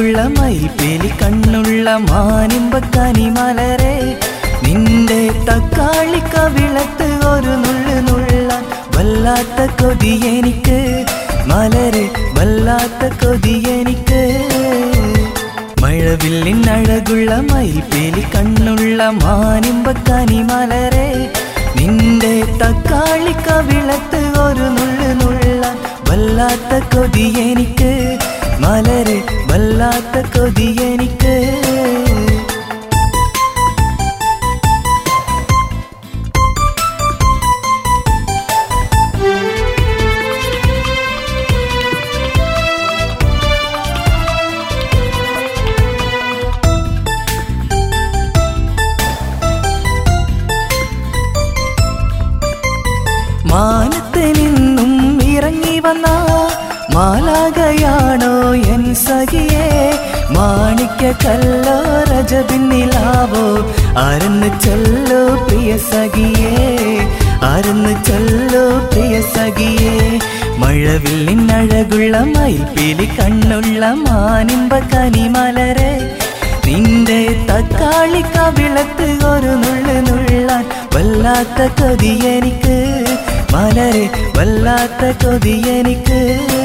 അഴകുള്ള മയിൽപ്പേലി കണ്ണുള്ള മാനിമ്പക്കാനി മലരെ നിന്റെ തക്കാളി കവിളത്ത് ഒരു നുള്ളു നുള്ള വല്ലാത്ത കൊതി എനിക്ക് മലരെ വല്ലാത്ത കൊതി എനിക്ക് മഴവില്ലിൻ അഴകുള്ള മയിൽപ്പേലി കണ്ണുള്ള മാനിമ്പക്കാനി മലരെ നിന്റെ തക്കാളി കവിളത്ത് ഒരു നുള്ളു നുള്ള വല്ലാത്ത കൊതി എനിക്ക് മലരെ വല്ലാത്ത കൊതി എനിക്ക് മാനത്ത് നിന്നും ഇറങ്ങി വന്ന മാലാകയാണോ എൻ സഖിയെ മാണിക്ക കല്ലോ രജപിന്നിലാവോ ആരെന്ന് ചൊല്ലോ പ്രിയ സഖിയേ ആരെന്ന് ചൊല്ലോ പ്രിയ സഖിയേ മഴവില്ലിൻ അഴകുള്ള മയിൽപ്പീലി കണ്ണുള്ള മാനിമ്പ കനിമലരെ നിന്റെ തക്കാളി കവിളത്ത് ഒരു നുള്ളു നുള്ളാൻ വല്ലാത്ത കൊതി എനിക്ക് മലരെ വല്ലാത്ത കൊതി എനിക്ക്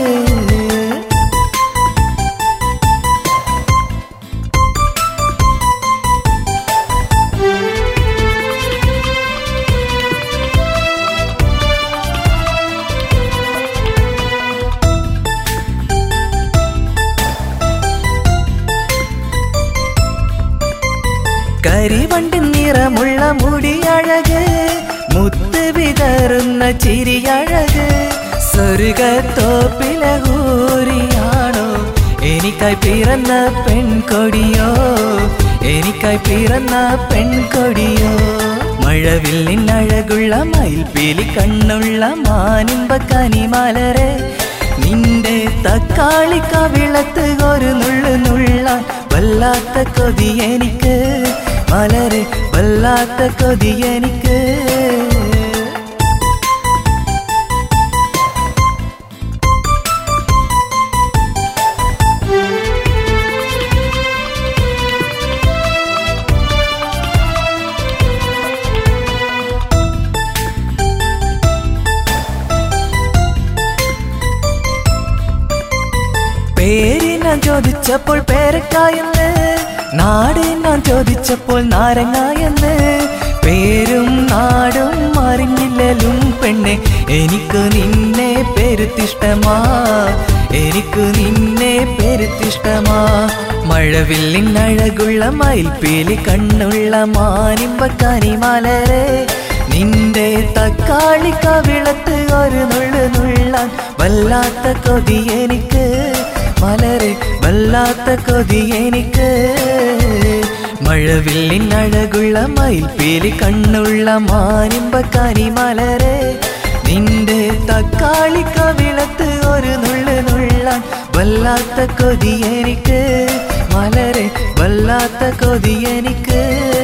കരിവണ്ടിൻ നിറമുള്ള മുടിയഴക് മുത്ത് വിതറുന്ന ചിരിയഴക് സ്വർഗത്തോപ്പിലെ ഊരിയാണോ എനിക്കായി പിറന്ന പെൺകൊടിയോ എനിക്കായി പിറന്ന പെൺകൊടിയോ മഴവില്ലിൻ അഴകുള്ള മയിൽപ്പീലി കണ്ണുള്ള മാനിമ്പ കനിമലരെ നിന്റെ തക്കാളി കവിളത്ത് ഒരു നുള്ളു നുള്ള വല്ലാത്ത കൊതി എനിക്ക് മലരെ വല്ലാത്ത കൊതി എനിക്ക് പേര് ഞാൻ ചോദിച്ചപ്പോൾ പേരക്കായെന്ന് നാട് ഞാൻ ചോദിച്ചപ്പോൾ നാരങ്ങായെന്ന് പേരും നാടും അറിഞ്ഞില്ലലും പെണ്ണെ എനിക്ക് നിന്നെ പെരുത്തിഷ്ടമാ എനിക്ക് നിന്നെ പെരുത്തിഷ്ടമാ മഴവില്ലിൻ അഴകുള്ള മയിൽപ്പീലി കണ്ണുള്ള മാനിമ്പക്കാനി മലരെ നിന്റെ തക്കാളി കവിളത്ത് ഒരു നുള്ളു നുള്ളാൻ വല്ലാത്ത കൊതി എനിക്ക് മലരെ വല്ലാത്ത കൊതി എനിക്ക് മഴവില്ലിൻ അഴകുള്ള മയിൽപ്പീലി കണ്ണുള്ള മാനിമ്പക്കാനി മലരെ നിന്റെ തക്കാളി കവിളത്ത് ഒരു നുള്ളു നുള്ളാൻ വല്ലാത്ത കൊതി എനിക്ക് മലരെ വല്ലാത്ത കൊതി എനിക്ക്